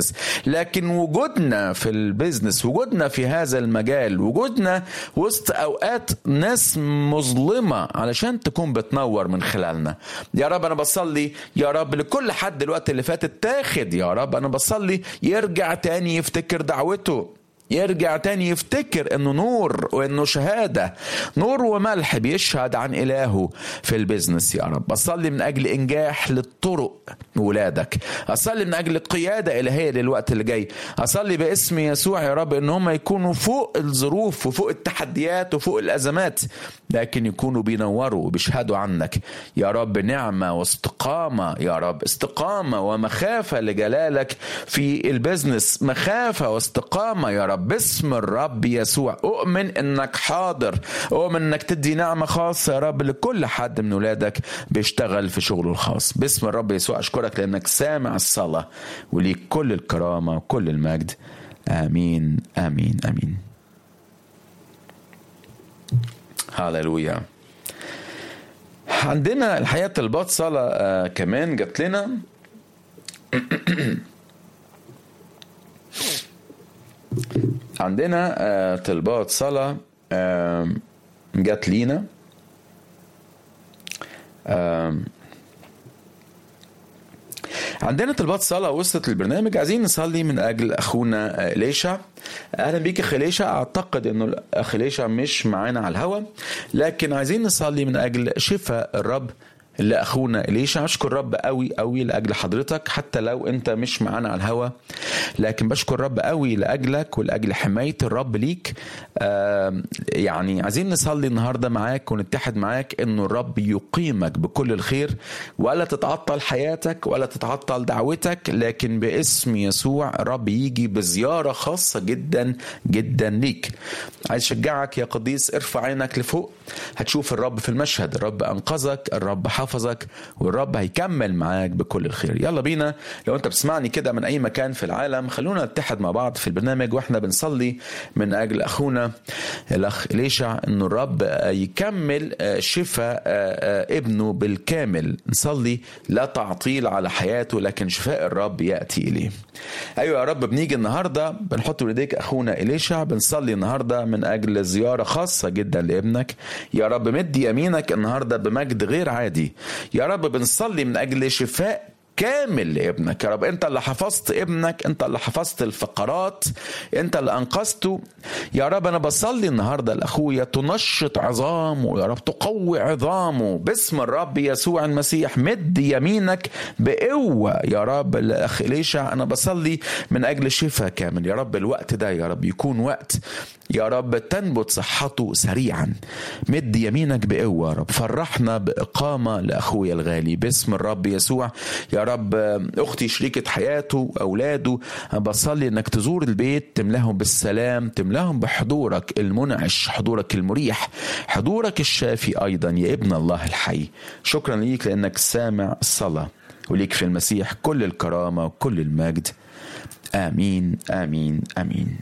البيزنس لكن وجودنا في البيزنس وجودنا في هذا المجال وجودنا وسط اوقات ناس مظلمه علشان تكون بتنور من خلالنا يا رب انا بصلي يا رب لكل حد الوقت اللي فات اتاخد يا رب انا بصلي يرجع تاني يفتكر دعوته يرجع تاني يفتكر انه نور وانه شهادة نور وملح بيشهد عن الهه في البيزنس يا رب اصلي من اجل انجاح للطرق ولادك اصلي من اجل قيادة الهية للوقت اللي جاي اصلي باسم يسوع يا رب ان هم يكونوا فوق الظروف وفوق التحديات وفوق الازمات لكن يكونوا بينوروا وبيشهدوا عنك يا رب نعمة واستقامة يا رب استقامة ومخافة لجلالك في البيزنس مخافة واستقامة يا رب باسم الرب يسوع أؤمن أنك حاضر أؤمن أنك تدي نعمة خاصة يا رب لكل حد من ولادك بيشتغل في شغله الخاص باسم الرب يسوع أشكرك لأنك سامع الصلاة وليك كل الكرامة وكل المجد آمين آمين آمين هاللويا عندنا الحقيقة طلبات صلاة آه كمان جات لنا عندنا آه طلبات صلاة آه جات لينا آه عندنا طلبات صلاة وسط البرنامج عايزين نصلي من أجل أخونا ليشع أهلا بيك أخي ليشع أعتقد أنه الأخ ليشع مش معانا على الهوا لكن عايزين نصلي من أجل شفاء الرب لاخونا اليشا اشكر رب قوي قوي لاجل حضرتك حتى لو انت مش معانا على الهوا لكن بشكر رب قوي لاجلك ولاجل حمايه الرب ليك آه يعني عايزين نصلي النهارده معاك ونتحد معاك انه الرب يقيمك بكل الخير ولا تتعطل حياتك ولا تتعطل دعوتك لكن باسم يسوع الرب يجي بزياره خاصه جدا جدا ليك عايز اشجعك يا قديس ارفع عينك لفوق هتشوف الرب في المشهد الرب انقذك الرب حفظك والرب هيكمل معاك بكل الخير يلا بينا لو انت بتسمعني كده من اي مكان في العالم خلونا نتحد مع بعض في البرنامج واحنا بنصلي من اجل اخونا الاخ ليشع انه الرب يكمل شفاء ابنه بالكامل نصلي لا تعطيل على حياته لكن شفاء الرب ياتي اليه ايوه يا رب بنيجي النهارده بنحط بايديك اخونا اليشع بنصلي النهارده من اجل زياره خاصه جدا لابنك يا رب مد يمينك النهارده بمجد غير عادي يا رب بنصلي من اجل شفاء كامل لابنك يا رب انت اللي حفظت ابنك انت اللي حفظت الفقرات انت اللي انقذته يا رب انا بصلي النهارده لاخويا تنشط عظامه يا رب تقوي عظامه باسم الرب يسوع المسيح مد يمينك بقوه يا رب الاخ ليشع انا بصلي من اجل شفاء كامل يا رب الوقت ده يا رب يكون وقت يا رب تنبت صحته سريعا مد يمينك بقوه يا رب فرحنا باقامه لاخويا الغالي باسم الرب يسوع يا رب اختي شريكه حياته اولاده بصلي انك تزور البيت تملاهم بالسلام تملاهم بحضورك المنعش حضورك المريح حضورك الشافي ايضا يا ابن الله الحي شكرا ليك لانك سامع الصلاه وليك في المسيح كل الكرامه وكل المجد امين امين امين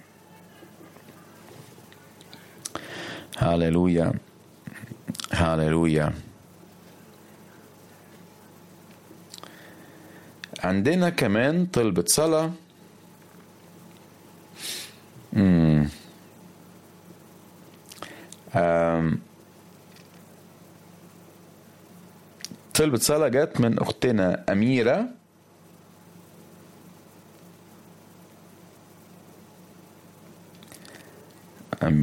هاليلويا هاليلويا عندنا كمان طلبة صلاة مم. آم. طلبة صلاة جت من أختنا أميرة أم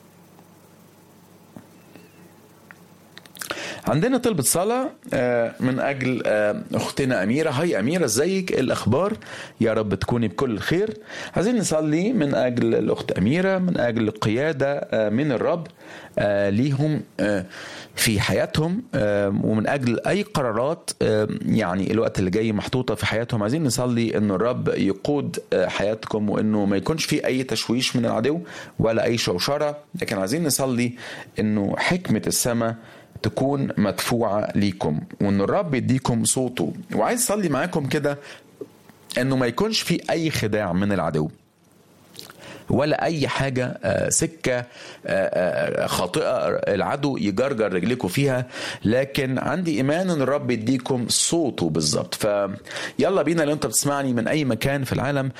عندنا طلبة صلاة من أجل أختنا أميرة هاي أميرة ازيك الأخبار يا رب تكوني بكل خير عايزين نصلي من أجل الأخت أميرة من أجل قيادة من الرب ليهم في حياتهم ومن أجل أي قرارات يعني الوقت اللي جاي محطوطة في حياتهم عايزين نصلي أنه الرب يقود حياتكم وأنه ما يكونش في أي تشويش من العدو ولا أي شوشرة لكن عايزين نصلي أنه حكمة السماء تكون مدفوعة ليكم وان الرب يديكم صوته وعايز اصلي معاكم كده انه ما يكونش في اي خداع من العدو ولا اي حاجه سكه خاطئه العدو يجرجر رجلكم فيها لكن عندي ايمان ان الرب يديكم صوته بالظبط فيلا بينا لو انت بتسمعني من اي مكان في العالم